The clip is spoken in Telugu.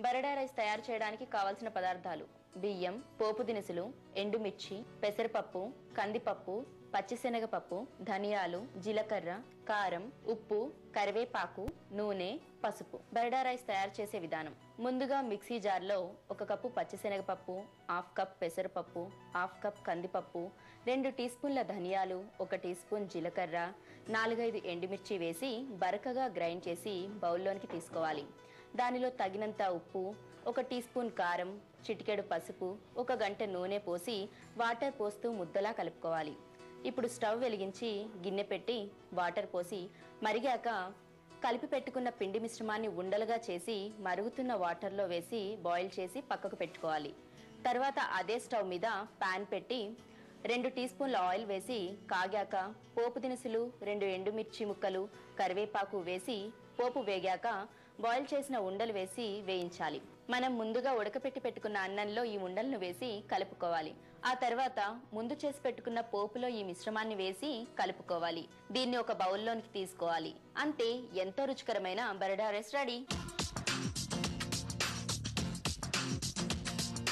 బరడా రైస్ తయారు చేయడానికి కావలసిన పదార్థాలు బియ్యం పోపు దినుసులు ఎండుమిర్చి పెసరపప్పు కందిపప్పు పచ్చిశనగపప్పు ధనియాలు జీలకర్ర కారం ఉప్పు కరివేపాకు నూనె పసుపు బరడా రైస్ తయారు చేసే విధానం ముందుగా మిక్సీ జార్లో ఒక కప్పు పచ్చిశనగపప్పు హాఫ్ కప్ పెసరపప్పు హాఫ్ కప్ కందిపప్పు రెండు టీ స్పూన్ల ధనియాలు ఒక టీ స్పూన్ జీలకర్ర నాలుగైదు ఎండుమిర్చి వేసి బరకగా గ్రైండ్ చేసి బౌల్లోనికి తీసుకోవాలి దానిలో తగినంత ఉప్పు ఒక టీ స్పూన్ కారం చిటికెడు పసుపు ఒక గంట నూనె పోసి వాటర్ పోస్తూ ముద్దలా కలుపుకోవాలి ఇప్పుడు స్టవ్ వెలిగించి గిన్నె పెట్టి వాటర్ పోసి మరిగాక కలిపి పెట్టుకున్న పిండి మిశ్రమాన్ని ఉండలుగా చేసి మరుగుతున్న వాటర్లో వేసి బాయిల్ చేసి పక్కకు పెట్టుకోవాలి తర్వాత అదే స్టవ్ మీద పాన్ పెట్టి రెండు టీ స్పూన్ల ఆయిల్ వేసి కాగాక పోపు దినుసులు రెండు ఎండుమిర్చి ముక్కలు కరివేపాకు వేసి పోపు వేగాక బాయిల్ చేసిన ఉండలు వేసి వేయించాలి మనం ముందుగా ఉడకపెట్టి పెట్టుకున్న అన్నంలో ఈ ఉండలను వేసి కలుపుకోవాలి ఆ తర్వాత ముందు చేసి పెట్టుకున్న పోపులో ఈ మిశ్రమాన్ని వేసి కలుపుకోవాలి దీన్ని ఒక బౌల్లోనికి తీసుకోవాలి అంతే ఎంతో రుచికరమైన బరడా రెస్ రెడీ